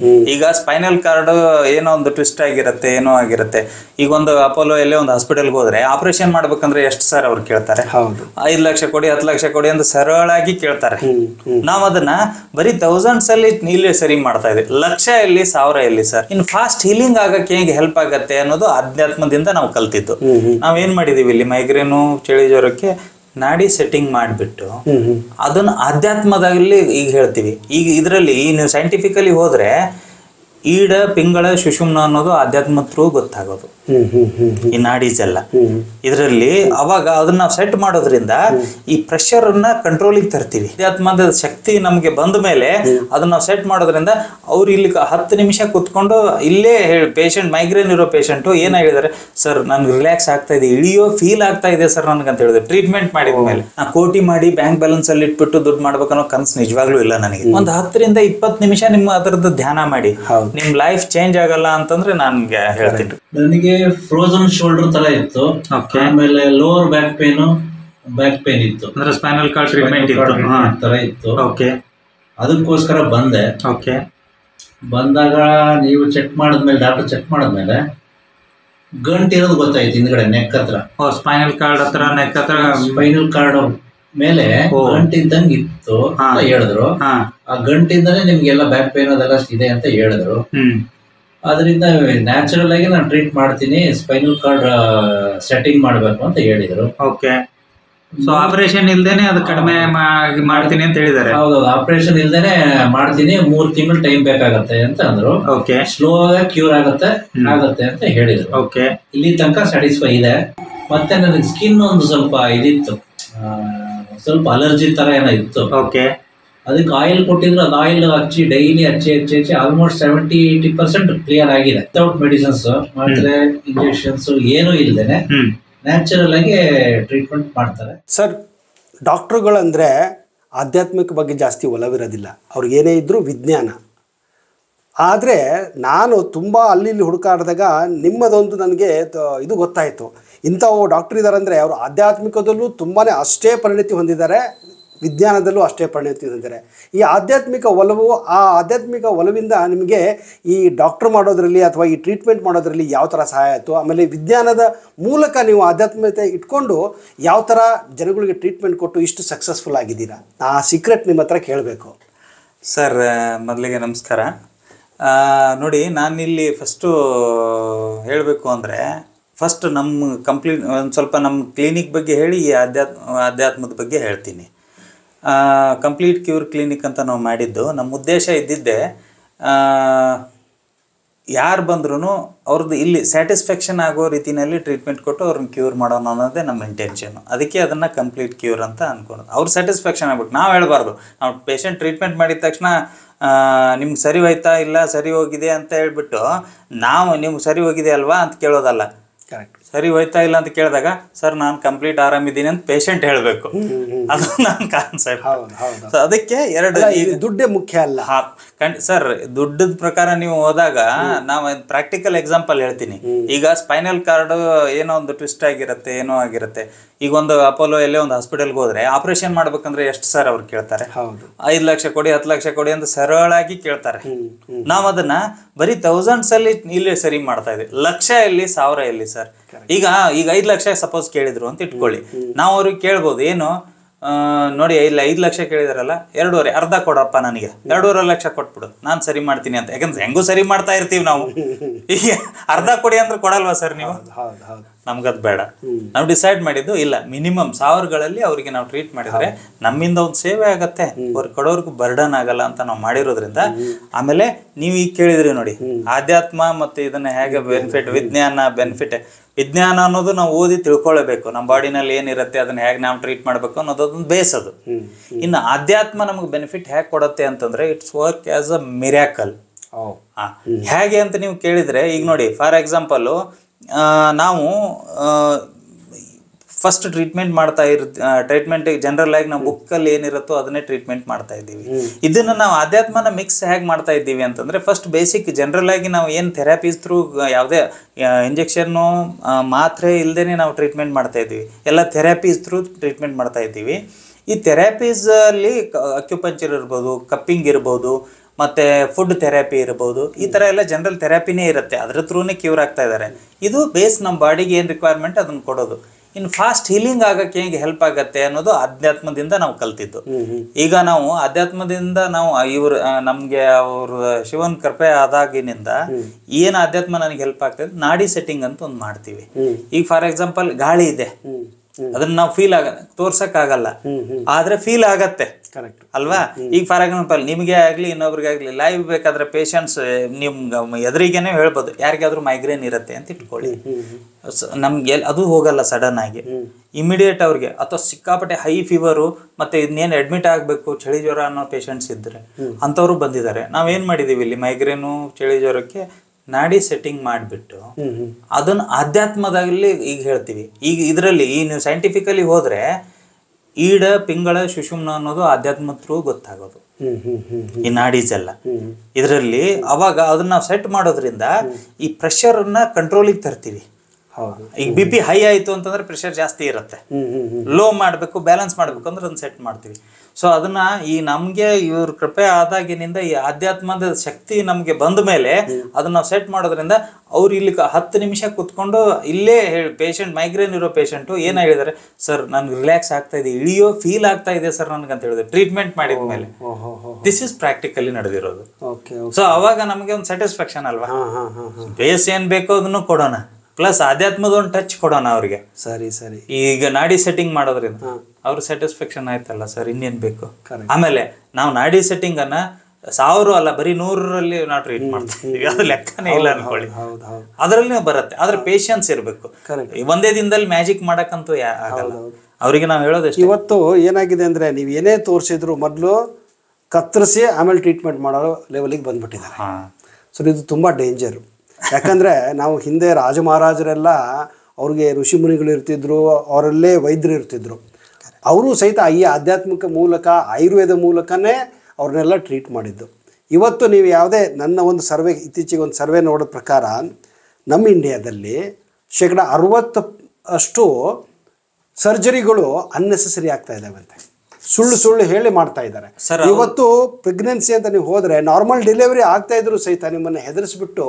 ಈಗ spinal cord ಏನೋ ಒಂದು ಟ್ವಿಸ್ಟ್ ಆಗಿರುತ್ತೆ ಏನೋ ಆಗಿರುತ್ತೆ ಈಗ ಒಂದು ಅಪೋಲೋ ಎಲ್ಲೇ ಒಂದು ಹಾಸ್ಪಿಟಲ್ಗೆ ಹೋದ್ರೆ ಆಪರೇಷನ್ ಮಾಡ್ಬೇಕಂದ್ರೆ ಎಷ್ಟು ಸರ್ ಅವ್ರು ಕೇಳ್ತಾರೆ ಹೌದು ಐದು ಲಕ್ಷ ಕೊಡಿ ಹತ್ತು ಲಕ್ಷ ಕೊಡಿ ಅಂತ ಸರಳಾಗಿ ಕೇಳ್ತಾರೆ ಹ್ಮ್ ಹ್ಮ್ ನಾವ್ ಅದನ್ನ ಬರೀ ಥೌಸಂಡ್ಸ್ ಅಲ್ಲಿ ನೀಲೇ ಸರಿ ಮಾಡ್ತಾ ಇದ್ವಿ ಲಕ್ಷ ಎಲ್ಲಿ ಸಾವಿರ ಎಲ್ಲಿ ಸರ್ ಇನ್ ಫಾಸ್ಟ್ ಹೀಲಿಂಗ್ ಆಗಕ್ಕೆ ಹೇಗೆ ಹೆಲ್ಪ್ ಆಗತ್ತೆ ಅನ್ನೋದು ಅಧ್ಯಾತ್ಮದಿಂದ ನಾವು ಕಲ್ತಿದ್ದು ಹ್ಮ್ ಹ್ಮ್ ನಾವ್ ಏನ್ ಮಾಡಿದೀವಿ ಇಲ್ಲಿ ಮೈಗ್ರೇನು ಚಳಿ ಜ್ವರಕ್ಕೆ ನಾಡಿ ಸೆಟ್ಟಿಂಗ್ ಮಾಡಿಬಿಟ್ಟು ಹ್ಮ್ ಹ್ಮ್ ಅದನ್ನ ಆಧ್ಯಾತ್ಮದಲ್ಲಿ ಈಗ ಹೇಳ್ತೀವಿ ಈಗ ಇದರಲ್ಲಿ ನೀವು ಸೈಂಟಿಫಿಕಲಿ ಹೋದ್ರೆ ಈಡ ಪಿಂಗಳ ಸುಷುಮ್ನ ಅನ್ನೋದು ಆಧ್ಯಾತ್ಮ ಥ್ರೂ ಗೊತ್ತಾಗೋದು ಹ್ಮ್ ಹ್ಮ್ ಹ್ಮ್ ಈ ನಾಡೀಸ್ ಎಲ್ಲ ಹ್ಮ್ ಇದರಲ್ಲಿ ಅವಾಗ ಅದನ್ನ ನಾವು ಸೆಟ್ ಮಾಡೋದ್ರಿಂದ ಈ ಪ್ರೆಷರ್ ಅನ್ನ ಕಂಟ್ರೋಲಿಗೆ ತರ್ತೀವಿ ಅಧ್ಯಾತ್ಮದ ಶಕ್ತಿ ನಮಗೆ ಬಂದ ಮೇಲೆ ಅದನ್ನ ನಾವು ಸೆಟ್ ಮಾಡೋದ್ರಿಂದ ಅವ್ರು ಇಲ್ಲಿ ಕ- ಹತ್ತು ನಿಮಿಷ ಕುತ್ಕೊಂಡು ಇಲ್ಲೇ ಹೇಳಿ ಪೇಷಂಟ್ ಮೈಗ್ರೇನ್ ಇರೋ ಪೇಷಂಟು ಏನ ಹೇಳಿದಾರೆ ಸರ್ ನನ್ಗೆ ರಿಲ್ಯಾಕ್ಸ್ ಆಗ್ತಾ ಇದೆ ಇಳಿಯೋ ಫೀಲ್ ಆಗ್ತಾ ಇದೆ ಸರ್ ನನ್ಗೆ ಅಂತ ಹೇಳಿದ್ರೆ ಟ್ರೀಟ್ಮೆಂಟ್ ಮಾಡಿದ ಮೇಲೆ ನಾ ಕೋಟಿ ಮಾಡಿ ಬ್ಯಾಂಕ್ ಬ್ಯಾಲೆನ್ಸ್ ಅಲ್ಲಿ ಇಟ್ಬಿಟ್ಟು ದುಡ್ಡು ಮಾಡ್ಬೇಕನ್ನೋ ಕನ್ಸು ನಿಜವಾಗ್ಲೂ ಇಲ್ಲ ನನಗೆ ಒಂದು ಹತ್ತರಿಂದ ಇಪ್ಪತ್ತು ನಿಮಿಷ ನಿಮ್ಮ ಅದರದ್ದು ಧ್ಯಾನ ಮಾಡಿ ಹೌದು. ನಿಮ್ ಲೈಫ್ ಚೇಂಜ್ ಆಗಲ್ಲ ಅಂತಂದ್ರೆ ನನ್ಗೆ ಹೇಳ್ತೀನಿ ನನಗೆ ಫ್ರೋಸನ್ ಶೋಲ್ಡರ್ ತರ ಇತ್ತು Okay. ಆಮೇಲೆ lower back pain back pain ಇತ್ತು ಅಂದ್ರೆ ಸ್ಪೈನಲ್ ಕಾರ್ಡ್ ಟ್ರೀಟ್ಮೆಂಟ್ Treatment ತರ ಇತ್ತು ಓಕೆ ಅದಕ್ಕೋಸ್ಕರ ಬಂದೆ ಓಕೆ ಬಂದಾಗ ನೀವು ಚೆಕ್ ಮಾಡಿದ್ಮೇಲೆ ಡಾಕ್ಟರ್ ಚೆಕ್ ಮಾಡಿದ್ಮೇಲೆ ಗಂಟ್ ಇರೋದು ಗೊತ್ತಾಯ್ತು ಹಿಂದ್ಗಡೆ ನೆಕ್ ಹತ್ರ ಓ ಸ್ಪೈನಲ್ ಕಾರ್ಡ್ ಹತ್ರ ನೆಕ್ ಹತ್ರ ಸ್ಪೈನಲ್ ಕಾರ್ಡ್ ಮೇಲೆ ಓ. ಗಂಟ್ ಇದ್ದಂಗೆ ಇತ್ತು ಹಾ. ಅಂತ ಹೇಳಿದ್ರು ಹಾ ಆ ಗಂಟಿಂದನೇ ನಿಮ್ಗೆಲ್ಲ ಬ್ಯಾಕ್ ಪೇನ್ ಅದೆಲ್ಲ ಇದೆ ಅಂತ ಹೇಳಿದ್ರು ಹ್ಮ್ ಅದರಿಂದ ನ್ಯಾಚುರಲ್ ಆಗಿ ನಾನು ಟ್ರೀಟ್ ಮಾಡ್ತೀನಿ ಸ್ಪೈನಲ್ ಕಾರ್ಡ್ ಸೆಟ್ಟಿಂಗ್ ಮಾಡಬೇಕು ಅಂತ ಹೇಳಿದ್ರು ಓಕೆ ಸೊ ಆಪರೇಷನ್ ಇಲ್ದೇನೆ ಅದು ಕಡಿಮೆ ಮಾ- ಮಾಡ್ತೀನಿ ಅಂತ ಹೇಳಿದ್ದಾರೆ ಹೌದೌದು ಆಪರೇಷನ್ ಇಲ್ದೇನೆ ಮಾಡ್ತೀನಿ ಮೂರ್ ತಿಂಗಳು ಟೈಮ್ ಬೇಕಾಗತ್ತೆ ಅಂತ ಅಂದ್ರು ಓಕೆ ಸ್ಲೋ ಆಗಿ ಕ್ಯೂರ್ ಆಗತ್ತೆ ಆಗತ್ತೆ ಅಂತ ಹೇಳಿದ್ರು ಓಕೆ ಇಲ್ಲಿ ತನಕ ಸ್ಯಾಟಿಸ್ಫೈ ಇದೆ ಮತ್ತೆ ನನಗೆ ಸ್ಕಿನ್ ಒಂದು ಸ್ವಲ್ಪ ಇದಿತ್ತು ಆ, ಸ್ವಲ್ಪ ಅಲರ್ಜಿ ತರ ಏನೋ ಇತ್ತು ಓಕೆ ಅದಕ್ಕೆ ಆಯಿಲ್ ಕೊಟ್ಟಿದ್ರು ಅದು ಆಯಿಲ್ ಹಚ್ಚಿ ಡೈಲಿ ಹಚ್ಚಿ ಹಚ್ಚಿ ಹಚ್ಚಿ almost seventy eighty percent clear ಆಗಿದೆ ವಿತೌಟ್ ಮೆಡಿಸಿನ್ಸ್ ಮಾತ್ರೆ ಇಂಜೆಕ್ಷನ್ಸ್ ಏನೂ ಇಲ್ದೇನೆ ಹ್ಮ್ ನ್ಯಾಚುರಲ್ ಆಗಿ ಟ್ರೀಟ್ಮೆಂಟ್ ಮಾಡ್ತಾರೆ ಸರ್ ಡಾಕ್ಟ್ರುಗಳಂದರೆ ಆಧ್ಯಾತ್ಮಿಕ ಬಗ್ಗೆ ಜಾಸ್ತಿ ಒಲವಿರೋದಿಲ್ಲ ಅವ್ರಿಗೆ ಏನೇ ಇದ್ದರೂ ವಿಜ್ಞಾನ ಆದರೆ ನಾನು ತುಂಬ ಅಲ್ಲಿ ಇಲ್ಲಿ ಹುಡುಕಾಡಿದಾಗ ನಿಮ್ಮದೊಂದು ನನಗೆ ತ- ಇದು ಗೊತ್ತಾಯಿತು ಇಂಥವು ಡಾಕ್ಟ್ರ್ ಇದ್ದಾರೆ ಅಂದರೆ ಅವರು ಆಧ್ಯಾತ್ಮಿಕದಲ್ಲೂ ತುಂಬಾ ಅಷ್ಟೇ ಪರಿಣಿತಿ ಹೊಂದಿದ್ದಾರೆ ವಿಜ್ಞಾನದಲ್ಲೂ ಅಷ್ಟೇ ಪರಿಣಿತಿ ಹೊಂದಿದ್ದಾರೆ ಈ ಆಧ್ಯಾತ್ಮಿಕ ಒಲವು ಆ ಆಧ್ಯಾತ್ಮಿಕ ಒಲವಿಂದ ನಿಮಗೆ ಈ ಡಾಕ್ಟ್ರ್ ಮಾಡೋದ್ರಲ್ಲಿ ಅಥವಾ ಈ ಟ್ರೀಟ್ಮೆಂಟ್ ಮಾಡೋದ್ರಲ್ಲಿ ಯಾವ ಥರ ಸಹಾಯ ಆಯಿತು ಆಮೇಲೆ ವಿಜ್ಞಾನದ ಮೂಲಕ ನೀವು ಆಧ್ಯಾತ್ಮಿಕತೆ ಇಟ್ಕೊಂಡು ಯಾವ ಥರ ಜನಗಳಿಗೆ ಟ್ರೀಟ್ಮೆಂಟ್ ಕೊಟ್ಟು ಇಷ್ಟು ಸಕ್ಸಸ್ಫುಲ್ ಆಗಿದ್ದೀರಾ ಆ ಸೀಕ್ರೆಟ್ ನಿಮ್ಮ ಹತ್ರ ಕೇಳಬೇಕು ಸರ್ ಮೊದಲಿಗೆ ನಮಸ್ಕಾರ ಆ, ನೋಡಿ ನಾನಿಲ್ಲಿ ಫಸ್ಟು ಹೇಳಬೇಕು ಅಂದರೆ ಫಸ್ಟ್ ನಮ್ಮ ಕಂಪ್ಲೀಟ್ ಒಂದು ಸ್ವಲ್ಪ ನಮ್ಮ ಕ್ಲಿನಿಕ್ ಬಗ್ಗೆ ಹೇಳಿ ಈ ಅಧ್ಯಾತ್ಮ ಅಧ್ಯಾತ್ಮದ ಬಗ್ಗೆ ಹೇಳ್ತೀನಿ ಕಂಪ್ಲೀಟ್ ಕ್ಯೂರ್ ಕ್ಲಿನಿಕ್ ಅಂತ ನಾವು ಮಾಡಿದ್ದು ನಮ್ಮ ಉದ್ದೇಶ ಇದ್ದಿದ್ದೆ ಯಾರು ಬಂದ್ರೂ ಅವ್ರದ್ದು ಇಲ್ಲಿ ಸ್ಯಾಟಿಸ್ಫ್ಯಾಕ್ಷನ್ ಆಗೋ ರೀತಿಯಲ್ಲಿ ಟ್ರೀಟ್ಮೆಂಟ್ ಕೊಟ್ಟು ಅವ್ರನ್ನ ಕ್ಯೂರ್ ಮಾಡೋಣ ಅನ್ನೋದೇ ನಮ್ಮ ಇಂಟೆನ್ಷನ್ ಅದಕ್ಕೆ ಅದನ್ನು ಕಂಪ್ಲೀಟ್ ಕ್ಯೂರ್ ಅಂತ ಅನ್ಕೊಳೋದು ಅವ್ರು ಸ್ಯಾಟಿಸ್ಫ್ಯಾಕ್ಷನ್ ಆಗ್ಬೇಕು ನಾವು ಹೇಳ್ಬಾರ್ದು ನಾವು ಪೇಷಂಟ್ ಟ್ರೀಟ್ಮೆಂಟ್ ಮಾಡಿದ ತಕ್ಷಣ ನಿಮ್ಗೆ ಸರಿ ಹೋಯ್ತಾ ಇಲ್ಲ ಸರಿ ಹೋಗಿದೆ ಅಂತ ಹೇಳ್ಬಿಟ್ಟು ನಾವು ನಿಮ್ಗೆ ಸರಿ ಹೋಗಿದೆ ಅಲ್ವಾ ಅಂತ ಕೇಳೋದಲ್ಲ ಕರೆಕ್ಟ್ ಸರಿ ಹೋಯ್ತಾ ಇಲ್ಲ ಅಂತ ಕೇಳಿದಾಗ ಸರ್ ನಾನು ಕಂಪ್ಲೀಟ್ ಆರಾಮಿದ್ದೀನಿ ಅಂತ ಪೇಷಂಟ್ ಹೇಳಬೇಕು ಅದು ನನ್ನ ಕಾನ್ಸೆಪ್ಟ್ ಹೌದು ಹೌದು ಸೊ ಅದಕ್ಕೆ ಎರಡು ಅಲ್ಲ, ಈಗ ಇದು ದುಡ್ಡೇ ಮುಖ್ಯ ಅಲ್ಲ ಹಾ ಖಂಡ್ ಸರ್ ದುಡ್ಡದ ಪ್ರಕಾರ ನೀವು ಹೋದಾಗ ನಾವು ಪ್ರಾಕ್ಟಿಕಲ್ ಎಕ್ಸಾಂಪಲ್ ಹೇಳ್ತೀನಿ ಈಗ ಸ್ಪೈನಲ್ ಕಾರ್ಡ್ ಏನೋ ಒಂದು ಟ್ವಿಸ್ಟ್ ಆಗಿರುತ್ತೆ ಏನೋ ಆಗಿರುತ್ತೆ ಈಗ ಒಂದು ಅಪೋಲೋ ಎಲ್ಲೇ ಒಂದು ಹಾಸ್ಪಿಟಲ್ಗೆ ಹೋದ್ರೆ ಆಪರೇಷನ್ ಮಾಡ್ಬೇಕಂದ್ರೆ ಎಷ್ಟು ಸರ್ ಅವ್ರು ಕೇಳ್ತಾರೆ ಹೌದು ಐದು ಲಕ್ಷ ಕೊಡಿ ಹತ್ತು ಲಕ್ಷ ಕೊಡಿ ಅಂತ ಸರಳಾಗಿ ಕೇಳ್ತಾರೆ ಹ್ಮ್ ಹ್ಮ್ ನಾವು ಅದನ್ನ ಬರೀ ಥೌಸಂಡ್ಸ್ ಅಲ್ಲಿ ಇಲ್ಲೇ ಸರಿ ಮಾಡ್ತಾ ಇದ್ವಿ ಲಕ್ಷ ಎಲ್ಲಿ ಸಾವಿರ ಎಲ್ಲಿ ಸರ್ ಈಗ ಈಗ ಐದು ಲಕ್ಷ ಸಪೋಸ್ ಕೇಳಿದ್ರು ಅಂತ ಇಟ್ಕೊಳ್ಳಿ ನಾವು ಅವ್ರಿಗೆ ಕೇಳ್ಬೋದು ಏನು ಆ, ನೋಡಿ ಇಲ್ಲ ಐದು ಲಕ್ಷ ಕೇಳಿದಾರಲ್ಲ ಎರಡೂವರೆ ಅರ್ಧ ಕೊಡಪ್ಪ ನನಗೆ ಎರಡೂವರೆ ಲಕ್ಷ ಕೊಟ್ಬಿಡು ನಾನು ಸರಿ ಮಾಡ್ತೀನಿ ಅಂತ ಯಾಕಂದ್ರೆ ಹೆಂಗೂ ಸರಿ ಮಾಡ್ತಾ ಇರ್ತೀವಿ ನಾವು ಈಗ ಅರ್ಧ ಕೊಡಿ ಅಂದ್ರೆ ಕೊಡಲ್ವಾ ಸರ್ ನೀವು ಹೌದು ಹೌದು ನಮ್ಗದ್ ಬೇಡ ನಾವು ಡಿಸೈಡ್ ಮಾಡಿದ್ದು ಇಲ್ಲ ಮಿನಿಮಮ್ ಸಾವಿರಗಳಲ್ಲಿ ಅವರಿಗೆ ನಾವು ಟ್ರೀಟ್ ಮಾಡಿದ್ರೆ ನಮ್ಮಿಂದ ಒಂದು ಸೇವೆ ಆಗತ್ತೆ ಅವ್ರ ಕೊಡೋರ್ಗು ಬರ್ಡನ್ ಆಗಲ್ಲ ಅಂತ ನಾವು ಮಾಡಿರೋದ್ರಿಂದ ಆಮೇಲೆ ನೀವು ಈಗ ಕೇಳಿದ್ರಿ ನೋಡಿ ಆಧ್ಯಾತ್ಮ ಮತ್ತೆ ಇದನ್ನ ಹೇಗೆ ಬೆನಿಫಿಟ್ ವಿಜ್ಞಾನ ಬೆನಿಫಿಟ್ ವಿಜ್ಞಾನ ಅನ್ನೋದು ನಾವು ಓದಿ ತಿಳ್ಕೊಳ್ಳಬೇಕು ನಮ್ಮ ಬಾಡಿನಲ್ಲಿ ಏನಿರುತ್ತೆ ಅದನ್ನ ಹೇಗೆ ನಾವು ಟ್ರೀಟ್ ಮಾಡಬೇಕು ಅನ್ನೋದೊಂದು ಬೇಸ್ ಅದು ಇನ್ನು ಆಧ್ಯಾತ್ಮ ನಮಗೆ ಬೆನಿಫಿಟ್ ಹೇಗೆ ಕೊಡುತ್ತೆ ಅಂತಂದ್ರೆ it's work as a miracle ಓ ಆ, ಹೇಗೆ ಅಂತ ನೀವು ಕೇಳಿದ್ರೆ ಈಗ ನೋಡಿ ಫಾರ್ ಎಕ್ಸಾಂಪಲ್ಲು ನಾವು ಫಸ್ಟ್ ಟ್ರೀಟ್ಮೆಂಟ್ ಮಾಡ್ತಾ ಇರ್ ಟ್ರೀಟ್ಮೆಂಟ್ ಜನರಲ್ ಆಗಿ ನಾವು ಬುಕ್ಕಲ್ಲಿ ಏನಿರುತ್ತೋ ಅದನ್ನೇ ಟ್ರೀಟ್ಮೆಂಟ್ ಮಾಡ್ತಾ ಇದ್ದೀವಿ ಇದನ್ನ ನಾವು ಅಧ್ಯಾತ್ಮನ ಮಿಕ್ಸ್ ಹೇಗೆ ಮಾಡ್ತಾ ಇದ್ದೀವಿ ಅಂತಂದ್ರೆ ಫಸ್ಟ್ ಬೇಸಿಕ್ ಜನರಲ್ ಆಗಿ ನಾವು ಏನು ಥೆರಪೀಸ್ ಥ್ರೂ ಯಾವುದೇ ಇಂಜೆಕ್ಷನ್ನು ಮಾತ್ರೆ ಇಲ್ಲದೇ ನಾವು ಟ್ರೀಟ್ಮೆಂಟ್ ಮಾಡ್ತಾ ಇದ್ದೀವಿ ಎಲ್ಲ ಥೆರಪೀಸ್ ಥ್ರೂ ಟ್ರೀಟ್ಮೆಂಟ್ ಮಾಡ್ತಾ ಇದ್ದೀವಿ ಈ ಥೆರಪೀಸ್ ಅಲ್ಲಿ ಅಕ್ಯುಪಂಚರ್ ಇರ್ಬೋದು ಕಪ್ಪಿಂಗ್ ಇರ್ಬೋದು ಮತ್ತೆ ಫುಡ್ ಥೆರಪಿ ಇರಬಹುದು ಈ ತರ ಎಲ್ಲ ಜನರಲ್ ಥೆರಪಿನೇ ಇರುತ್ತೆ ಅದ್ರ ಥ್ರೂನೇ ಕ್ಯೂರ್ ಆಗ್ತಾ ಇದ್ದಾರೆ ಇದು ಬೇಸ್ ನಮ್ಮ ಬಾಡಿಗೆ ಏನು ರಿಕ್ವೈರ್ಮೆಂಟ್ ಅದನ್ನ ಕೊಡೋದು ಇನ್ನು ಫಾಸ್ಟ್ ಹೀಲಿಂಗ್ ಆಗಕ್ಕೆ ಹೇಗೆ ಹೆಲ್ಪ್ ಆಗತ್ತೆ ಅನ್ನೋದು ಅಧ್ಯಾತ್ಮದಿಂದ ನಾವು ಕಲ್ತಿದ್ದು ಈಗ ನಾವು ಅಧ್ಯಾತ್ಮದಿಂದ ನಾವು ಇವ್ರು ಆ, ನಮ್ಗೆ ಅವ್ರ ಶಿವನ್ ಕೃಪೆ ಆದಾಗಿನಿಂದ ಏನ್ ಅಧ್ಯಾತ್ಮ ನನಗೆ ಹೆಲ್ಪ್ ಆಗ್ತದೆ ನಾಡಿ ಸೆಟ್ಟಿಂಗ್ ಅಂತ ಒಂದು ಮಾಡ್ತೀವಿ ಈಗ ಫಾರ್ ಎಕ್ಸಾಂಪಲ್ ಗಾಳಿ ಇದೆ ಅದನ್ನ ನಾವು ಫೀಲ್ ಆಗ ತೋರ್ಸಕ್ ಆಗಲ್ಲ ಆದ್ರೆ ಫೀಲ್ ಆಗತ್ತೆ ಕರೆಕ್ಟ್ ಅಲ್ವಾ ಈಗ ಫಾರ್ ಎಕ್ಸಾಂಪಲ್ ನಿಮಗೆ ಆಗ್ಲಿ ಇನ್ನೊಬ್ರಿಗೆ ಆಗ್ಲಿ ಲೈವ್ ಬೇಕಾದ್ರೆ ಪೇಷಂಟ್ಸ್ ನಿಮ್ಗೆ ಎದುರಿಗೇನೆ ಹೇಳ್ಬೋದು ಯಾರಿಗಾದ್ರೂ ಮೈಗ್ರೇನ್ ಇರುತ್ತೆ ಅಂತ ಇಟ್ಕೊಳ್ಳಿ ಸ- ನಮ್ಗೆ ಎಲ್- ಅದು ಹೋಗಲ್ಲ ಸಡನ್ ಆಗಿ ಇಮಿಡಿಯೇಟ್ ಅವ್ರಿಗೆ ಅಥವಾ ಸಿಕ್ಕಾಪಟ್ಟೆ ಹೈ ಫೀವರು ಮತ್ತೆ ಇನ್ನೇನು ಅಡ್ಮಿಟ್ ಆಗಬೇಕು ಚಳಿ ಜ್ವರ ಅನ್ನೋ ಪೇಷಂಟ್ಸ್ ಇದ್ರೆ ಅಂಥವ್ರು ಬಂದಿದ್ದಾರೆ ನಾವೇನ್ ಮಾಡಿದೀವಿ ಇಲ್ಲಿ ಮೈಗ್ರೇನು ಚಳಿ ಜ್ವರಕ್ಕೆ ನಾಡಿ ಸೆಟ್ಟಿಂಗ್ ಮಾಡಿಬಿಟ್ಟು ಅದನ್ನ ಆಧ್ಯಾತ್ಮದಲ್ಲಿ ಈಗ ಹೇಳ್ತೀವಿ ಈಗ ಇದರಲ್ಲಿ ಈ ನೀವು ಸೈಂಟಿಫಿಕಲಿ ಹೋದ್ರೆ ಈಡ ಪಿಂಗಳ ಸುಷುಮ್ನ ಅನ್ನೋದು ಆಧ್ಯಾತ್ಮ ಥ್ರೂ ಗೊತ್ತಾಗೋದು ಹ್ಮ್ ಹ್ಮ್ ಹ್ಮ್ ಈ ನಾಡೀಸ್ ಎಲ್ಲ ಇದರಲ್ಲಿ ಅವಾಗ ಅದನ್ನ ನಾವು ಸೆಟ್ ಮಾಡೋದ್ರಿಂದ ಈ ಪ್ರೆಷರ್ ಅನ್ನ ಕಂಟ್ರೋಲಿಗೆ ತರ್ತೀವಿ ಹೌದು ಈಗ ಬಿ ಪಿ ಹೈ ಆಯ್ತು ಅಂತಂದ್ರೆ ಪ್ರೆಷರ್ ಜಾಸ್ತಿ ಇರುತ್ತೆ ಹ್ಮ್ ಹ್ಮ್ ಹ್ಮ್ ಲೋ ಮಾಡಬೇಕು ಬ್ಯಾಲೆನ್ಸ್ ಮಾಡಬೇಕು ಅಂದ್ರೆ ಅದನ್ನ ಸೆಟ್ ಮಾಡ್ತೀವಿ ಸೊ ಅದನ್ನ ಈ ನಮ್ಗೆ ಇವ್ರ ಕೃಪೆ ಆದಾಗಿನಿಂದ ಈ ಆಧ್ಯಾತ್ಮದ ಶಕ್ತಿ ನಮ್ಗೆ ಬಂದ ಮೇಲೆ ಅದನ್ನ ನಾವು ಸೆಟ್ ಮಾಡೋದ್ರಿಂದ ಅವ್ರು ಇಲ್ಲಿ ಕ- ಹತ್ತು ನಿಮಿಷ ಕುತ್ಕೊಂಡು ಇಲ್ಲೇ ಹೇಳಿ ಪೇಷಂಟ್ ಮೈಗ್ರೇನ್ ಇರೋ ಪೇಷಂಟು ಏನ ಹೇಳಿದಾರೆ ಸರ್ ನನ್ಗೆ ರಿಲ್ಯಾಕ್ಸ್ ಆಗ್ತಾ ಇದೆ ಇಳಿಯೋ ಫೀಲ್ ಆಗ್ತಾ ಇದೆ ಸರ್ ನನಗೆ ಅಂತ ಹೇಳಿದ್ರೆ ಟ್ರೀಟ್ಮೆಂಟ್ ಮಾಡಿದ ಮೇಲೆ ಓಹೋ ಹೋ ದಿಸ್ ಇಸ್ ಪ್ರಾಕ್ಟಿಕಲಿ ನಡೆದಿರೋದು ಓಕೆ ಸೊ ಅವಾಗ ನಮಗೆ ಒಂದು ಸ್ಯಾಟಿಸ್ಫ್ಯಾಕ್ಷನ್ ಅಲ್ವಾ ಹಾಂ ಹಾಂ ಹಾಂ ಹಾಂ ಬೇಸ್ ಏನ್ ಬೇಕೋ ಅದನ್ನು ಕೊಡೋಣ ಪ್ಲಸ್ ಆಧ್ಯಾತ್ಮದ ಒಂದು ಟಚ್ ಕೊಡೋಣ ಅವ್ರಿಗೆ ಸರಿ ಸರಿ ಈಗ ನಾಡಿ ಸೆಟ್ಟಿಂಗ್ ಮಾಡೋದ್ರಿಂದ ಅವ್ರ ಸ್ಯಾಟಿಸ್ಫ್ಯಾಕ್ಷನ್ ಆಯ್ತಲ್ಲ ಸರ್ ಇನ್ನೇನ್ ಬೇಕು Correct. ಆಮೇಲೆ ನಾವು ನಾಡಿ ಸೆಟ್ಟಿಂಗ್ ಅನ್ನ ಸಾವಿರ ಅಲ್ಲ ಬರೀ ನೂರರಲ್ಲಿ ನಾವು ಟ್ರೀಟ್ ಮಾಡ್ತೀವಿ ಅದು ಲೆಕ್ಕನೇ ಇಲ್ಲ ಅನ್ಕೊಳ್ಳಿ ಹೌದು ಹೌದು ಅದರಲ್ಲಿ ಬರುತ್ತೆ ಆದ್ರೆ ಪೇಷನ್ಸ್ ಇರಬೇಕು Correct. ಒಂದೇ ದಿನದಲ್ಲಿ ಮ್ಯಾಜಿಕ್ ಮಾಡಕ್ಕಂತೂ ಯಾ- ಆಗಲ್ಲ ಅವರಿಗೆ ನಾವು ಹೇಳೋದಷ್ಟೇ ಇವತ್ತು ಏನಾಗಿದೆ ಅಂದರೆ ನೀವು ಏನೇ ತೋರಿಸಿದ್ರು ಮೊದಲು ಕತ್ತರಿಸಿ ಆಮೇಲೆ ಟ್ರೀಟ್ಮೆಂಟ್ ಮಾಡೋ ಲೆವೆಲಿಗೆ ಬಂದ್ಬಿಟ್ಟಿದ್ದಾರೆ ಹಾ ಸೊ ಇದು ತುಂಬ ಡೇಂಜರು ಯಾಕಂದರೆ ನಾವು ಹಿಂದೆ ರಾಜ ಮಹಾರಾಜರೆಲ್ಲ ಅವ್ರಿಗೆ ಋಷಿ ಮುನಿಗಳು ಇರ್ತಿದ್ರು ಅವರಲ್ಲೇ ವೈದ್ಯರು ಇರ್ತಿದ್ರು ಅವರು ಸಹಿತ ಈ ಆಧ್ಯಾತ್ಮಿಕ ಮೂಲಕ ಆಯುರ್ವೇದ ಮೂಲಕನೇ ಅವ್ರನ್ನೆಲ್ಲ ಟ್ರೀಟ್ ಮಾಡಿದ್ದು ಇವತ್ತು ನೀವು ಯಾವುದೇ ನನ್ನ ಒಂದು ಸರ್ವೆ ಇತ್ತೀಚೆಗೆ ಒಂದು ಸರ್ವೆ ನೋಡೋ ಪ್ರಕಾರ ನಮ್ಮ ಇಂಡಿಯಾದಲ್ಲಿ ಶೇಕಡ ಅರವತ್ತು ಅಷ್ಟು ಸರ್ಜರಿಗಳು ಅನ್ನೆಸೆಸರಿ ಆಗ್ತಾ ಇದ್ದಾವಂತೆ ಸುಳ್ಳು ಸುಳ್ಳು ಹೇಳಿ ಮಾಡ್ತಾ ಇದ್ದಾರೆ Sir, ಇವತ್ತು ಪ್ರೆಗ್ನೆನ್ಸಿ ಅಂತ ನೀವು ಹೋದ್ರೆ ನಾರ್ಮಲ್ ಡೆಲಿವರಿ ಆಗ್ತಾ ಇದ್ರು ಸಹಿತ ನಿಮ್ಮನ್ನ ಹೆದರಿಸ್ಬಿಟ್ಟು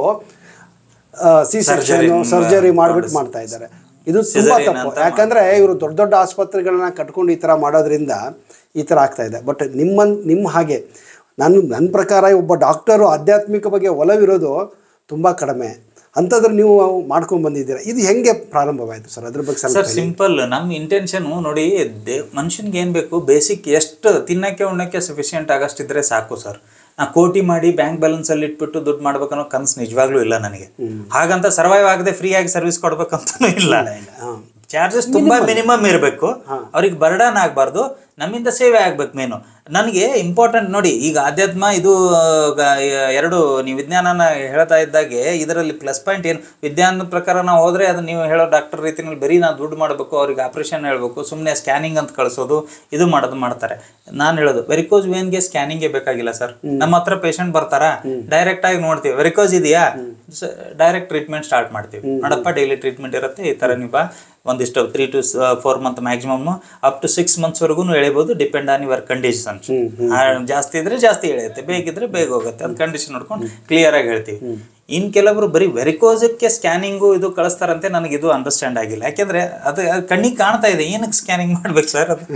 ಸಿ ಸೆಕ್ಷನ್ ಸರ್ಜರಿ ಮಾಡ್ಬಿಟ್ಟು ಮಾಡ್ತಾ ಇದ್ದಾರೆ ಇದು ತುಂಬಾ ತಪ್ಪು ಯಾಕಂದ್ರೆ ಇವರು ದೊಡ್ಡ ದೊಡ್ಡ ಆಸ್ಪತ್ರೆಗಳನ್ನ ಕಟ್ಕೊಂಡು ಈ ತರ ಮಾಡೋದ್ರಿಂದ ಈ ತರ ಆಗ್ತಾ ಇದೆ ಬಟ್ ನಿಮ್ಮ ನಿಮ್ಮ ಹಾಗೆ ನಾನು ನನ್ನ ಪ್ರಕಾರ ಒಬ್ಬ ಡಾಕ್ಟರು ಆಧ್ಯಾತ್ಮಿಕ ಬಗ್ಗೆ ಒಲವಿರೋದು ತುಂಬಾ ಕಡಿಮೆ ಅಂಥದ್ರ ನೀವು ಮಾಡ್ಕೊಂಡು ಬಂದಿದ್ದೀರಾ ಇದು ಹೆಂಗೆ ಪ್ರಾರಂಭವಾಯಿತು ಸರ್ ಅದ್ರ ಬಗ್ಗೆ ಸ್ವಲ್ಪ ಸರ್ ಸಿಂಪಲ್ ನಮ್ಮ ಇಂಟೆನ್ಷನ್ ನೋಡಿ ದೇ ಮನುಷ್ಯನ್ಗೆ ಏನ್ ಬೇಕು ಬೇಸಿಕ್ ಎಷ್ಟು ತಿನ್ನಕ್ಕೆ ಉಣ್ಣಕ್ಕೆ ಸಫಿಶಿಯಂಟ್ ಆಗಷ್ಟಿದ್ರೆ ಸಾಕು ಸರ್ ನಾ ಕೋಟಿ ಮಾಡಿ ಬ್ಯಾಂಕ್ ಬ್ಯಾಲೆನ್ಸ್ ಅಲ್ಲಿ ಇಟ್ಬಿಟ್ಟು ದುಡ್ಡು ಮಾಡ್ಬೇಕನ್ನೋ ಕನ್ಸು ನಿಜವಾಗ್ಲೂ ಇಲ್ಲ ನನಗೆ ಹಾಗಂತ ಸರ್ವೈವ್ ಆಗದೆ ಫ್ರೀ ಆಗಿ ಸರ್ವಿಸ್ ಕೊಡ್ಬೇಕಂತನೂ ಇಲ್ಲ ಹಾಂ ಚಾರ್ಜಸ್ ತುಂಬಾ ಮಿನಿಮಮ್ ಇರಬೇಕು ಅವ್ರಿಗೆ ಬರ್ಡನ್ ಆಗಬಾರ್ದು ನಮ್ಮಿಂದ ಸೇವೆ ಆಗ್ಬೇಕು ಮೇನು ನನಗೆ ಇಂಪಾರ್ಟೆಂಟ್ ನೋಡಿ ಈಗ ಆಧ್ಯಾತ್ಮ ಇದು ಆ, ಗ- ಎರಡು ನೀವು ವಿಜ್ಞಾನನ ಹೇಳ್ತಾ ಇದ್ದಾಗೆ ಇದರಲ್ಲಿ ಪ್ಲಸ್ ಪಾಯಿಂಟ್ ಏನು ವಿಜ್ಞಾನದ ಪ್ರಕಾರ ನಾವು ಹೋದ್ರೆ ಅದು ನೀವು ಹೇಳೋ ಡಾಕ್ಟರ್ ರೀತಿನಲ್ಲಿ ಬರೀ ನಾವು ದುಡ್ಡು ಮಾಡಬೇಕು ಅವ್ರಿಗೆ ಆಪರೇಷನ್ ಹೇಳ್ಬೇಕು ಸುಮ್ಮನೆ ಸ್ಕ್ಯಾನಿಂಗ್ ಅಂತ ಕಳಿಸೋದು ಇದು ಮಾಡೋದು ಮಾಡ್ತಾರೆ ನಾನು ಹೇಳೋದು ವೆರಿಕೋಸ್ ವೇನ್ಗೆ ಸ್ಕ್ಯಾನಿಂಗೇ ಬೇಕಾಗಿಲ್ಲ ಸರ್ ನಮ್ಮ ಹತ್ರ ಪೇಷಂಟ್ ಬರ್ತಾರಾ ಡೈರೆಕ್ಟ್ ಆಗಿ ನೋಡ್ತೀವಿ ವೆರಿಕೋಸ್ ಇದೆಯಾ ಡೈರೆಕ್ಟ್ ಟ್ರೀಟ್ಮೆಂಟ್ ಸ್ಟಾರ್ಟ್ ಮಾಡ್ತೀವಿ ನೋಡಪ್ಪ ಡೈಲಿ ಟ್ರೀಟ್ಮೆಂಟ್ ಇರುತ್ತೆ ಈ ಥರ ನೀವು ಬಾ ಒಂದಿಷ್ಟು three to four month maximum up to six ಮಂತ್ಸ್ವರೆಗೂ ಎಳಿಬೋದು ಡಿಪೆಂಡ್ ಆನ್ ಯುವರ್ ಕಂಡೀಷನ್ಸ್ ಜಾಸ್ತಿ ಇದ್ರೆ ಜಾಸ್ತಿ ಎಳೆಯುತ್ತೆ ಬೇಗಿದ್ರೆ ಬೇಗ ಹೋಗುತ್ತೆ ಅದು ಕಂಡೀಷನ್ ನೋಡ್ಕೊಂಡು ಕ್ಲಿಯರ್ ಆಗಿ ಹೇಳ್ತೀವಿ ಇನ್ ಕೆಲವರು ಬರೀ ವೆರಿಕೋಸಕ್ಕೆ ಸ್ಕ್ಯಾನಿಂಗು ಇದು ಕಳಿಸ್ತಾರಂತೆ ನನಗೆ ಇದು ಅಂಡರ್ಸ್ಟ್ಯಾಂಡ್ ಆಗಿಲ್ಲ ಯಾಕೆಂದ್ರೆ ಅದು ಅದು ಕಣ್ಣಿಗೆ ಕಾಣ್ತಾ ಇದೆ ಏನಕ್ಕೆ ಸ್ಕ್ಯಾನಿಂಗ್ ಮಾಡ್ಬೇಕು ಸರ್ ಅದು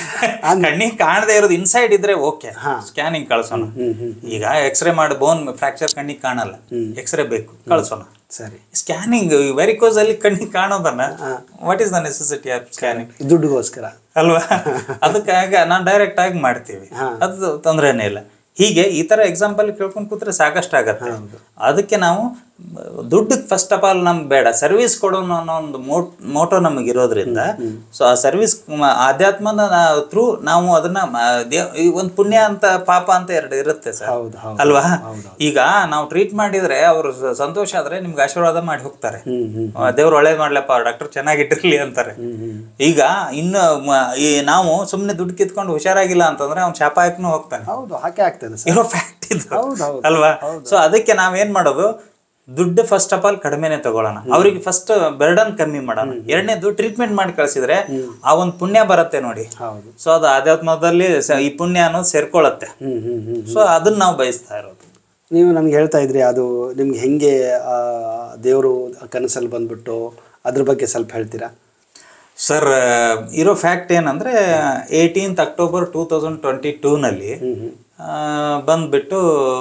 ಕಣ್ಣಿಗೆ ಕಾಣದೇ ಇರೋದು ಇನ್ಸೈಡ್ ಇದ್ರೆ ಓಕೆ ಸ್ಕ್ಯಾನಿಂಗ್ ಕಳ್ಸೋಣ ಈಗ ಎಕ್ಸ್ರೇ ಮಾಡಿ ಬೋನ್ ಫ್ರಾಕ್ಚರ್ ಕಣ್ಣಿಗೆ ಕಾಣಲ್ಲ ಎಕ್ಸ್ರೇ ಬೇಕು ಕಳ್ಸೋಣ ಸರಿ ಸ್ಕ್ಯಾನಿಂಗ್ ವೆರಿಕೋಸ್ ಅಲ್ಲಿ ಕಣ್ಣಿಗೆ ಕಾಣೋದನ್ನ what is the necessity of scanning ದುಡ್ಡುಗೋಸ್ಕರ ಅಲ್ವಾ ಅದಕ್ಕಾಗ ನಾನು ಡೈರೆಕ್ಟ್ ಆಗಿ ಮಾಡ್ತೀವಿ ಅದು ತೊಂದರೆನೇ ಇಲ್ಲ ಹೀಗೆ ಈ ತರ ಎಕ್ಸಾಂಪಲ್ ಕೇಳ್ಕೊಂಡು ಕೂತ್ರೆ ಸಾಕಷ್ಟು ಆಗತ್ತೆ ಅದಕ್ಕೆ ನಾವು ದುಡ್ಡಿಗೆ ಫಸ್ಟ್ ಆಫ್ ಆಲ್ ನಮ್ಗೆ ಬೇಡ ಸರ್ವಿಸ್ ಕೊಡೋಣ ಅನ್ನೋ ಒಂದು ಮೋಟ್ ಮೋಟೋ ನಮಗೆ ಇರೋದ್ರಿಂದ ಸೊ ಆ ಸರ್ವಿಸ್ ಆಧ್ಯಾತ್ಮದ ಥ್ರೂ ನಾವು ಅದನ್ನ ಮ- ದೇವ್ ಈ ಒಂದು ಪುಣ್ಯ ಅಂತ ಪಾಪ ಅಂತ ಎರಡು ಇರುತ್ತೆ ಸರ್ ಹೌದು ಹೌದು ಅಲ್ವಾ ಈಗ ನಾವು ಟ್ರೀಟ್ ಮಾಡಿದ್ರೆ ಅವರು ಸಂತೋಷ ಆದ್ರೆ ನಿಮ್ಗೆ ಆಶೀರ್ವಾದ ಮಾಡಿ ಹೋಗ್ತಾರೆ ದೇವ್ರು ಒಳ್ಳೇದ್ ಮಾಡ್ಲಪ್ಪ ಡಾಕ್ಟರ್ ಚೆನ್ನಾಗಿಟ್ಟಿರ್ಲಿ ಅಂತಾರೆ ಈಗ ಇನ್ನು ಮ- ಈ ನಾವು ಸುಮ್ನೆ ದುಡ್ಡು ಕಿತ್ಕೊಂಡು ಹುಷಾರಾಗಿಲ್ಲ ಅಂತಂದ್ರೆ ಅವ್ನು ಶಾಪ ಹಾಕ್ನು ಹೋಗ್ತಾನೆ ಹೌದು ಹಾಗೆ ಆಗ್ತದೆ ಸರ್ ಇರೋ ಫ್ಯಾಕ್ಟ್ ಇದು ಹೌದು ಹೌದು ಅಲ್ವಾ ಸೊ ಅದಕ್ಕೆ ನಾವೇನ್ ಮಾಡೋದು ದುಡ್ಡು ಫಸ್ಟ್ ಆಫ್ ಆಲ್ ಕಡಿಮೆನೆ ತಗೊಳ್ಳೋಣ ಅವ್ರಿಗೆ ಫಸ್ಟ್ ಬರ್ಡನ್ ಕಮ್ಮಿ ಮಾಡೋಣ ಎರಡನೇದು ಟ್ರೀಟ್ಮೆಂಟ್ ಮಾಡಿ ಕಳ್ಸಿದ್ರೆ ಆ ಒಂದು ಪುಣ್ಯ ಬರುತ್ತೆ ನೋಡಿ ಹೌದು ಸೊ ಅದು ಆಧ್ಯಾತ್ಮದಲ್ಲಿ ಸ- ಈ ಪುಣ್ಯ ಅನ್ನೋದು ಸೇರ್ಕೊಳ್ಳುತ್ತೆ ಹ್ಮ್ ಹ್ಮ್ ಹ್ಮ್ ಸೊ ಅದನ್ನ ನಾವು ಬಯಸ್ತಾ ಇರೋದು ನೀವು ನನಗೆ ಹೇಳ್ತಾ ಇದ್ರಿ ಅದು ನಿಮ್ಗೆ ಹೆಂಗೆ ದೇವರು ಕನಸಲ್ಲಿ ಬಂದ್ಬಿಟ್ಟು ಅದ್ರ ಬಗ್ಗೆ ಸ್ವಲ್ಪ ಹೇಳ್ತೀರಾ ಸರ್ ಇರೋ ಫ್ಯಾಕ್ಟ್ ಏನಂದ್ರೆ eighteenth October two thousand twenty ಟೂನಲ್ಲಿ ಬಂದ್ಬಿಟ್ಟು